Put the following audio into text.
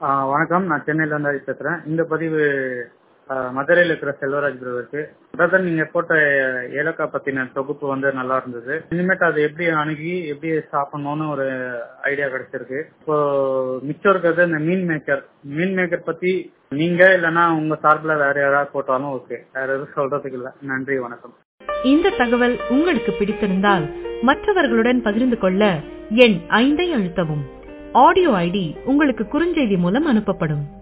ஆ, வணக்கம் நான் சென்னையில இருந்து ஹரி பேசுறேன் இந்த பதிவு ஆ, மதுரையில இருக்கிற செல்வராஜ் பிரதருக்கு பிரதர் நீங்க போட்ட ஏலக்காய் பத்தின தொகுப்பு வந்து நல்லா இருந்தது இனிமேட்டு அதை எப்படி அணுகி எப்படி சாப்பிடணும்னு ஒரு ஐடியா கிடைச்சிருக்கு இப்போ மிச்சம் இருக்கிறது இந்த மீன் மேக்கர் மீன் மேக்கர் பத்தி நீங்க இல்லைன்னா உங்க சார்பில் வேற யாராவது போட்டாலும் ஓகே வேற எதுவும் சொல்றதுக்கு இல்ல நன்றி வணக்கம் இந்த தகவல் உங்களுக்கு பிடித்திருந்தால் மற்றவர்களுடன் பகிர்ந்து கொள்ள எண் ஐந்தை அழுத்தவும் ஆடியோ ஐடி உங்களுக்கு குறுஞ்செய்தி மூலம் அனுப்பப்படும்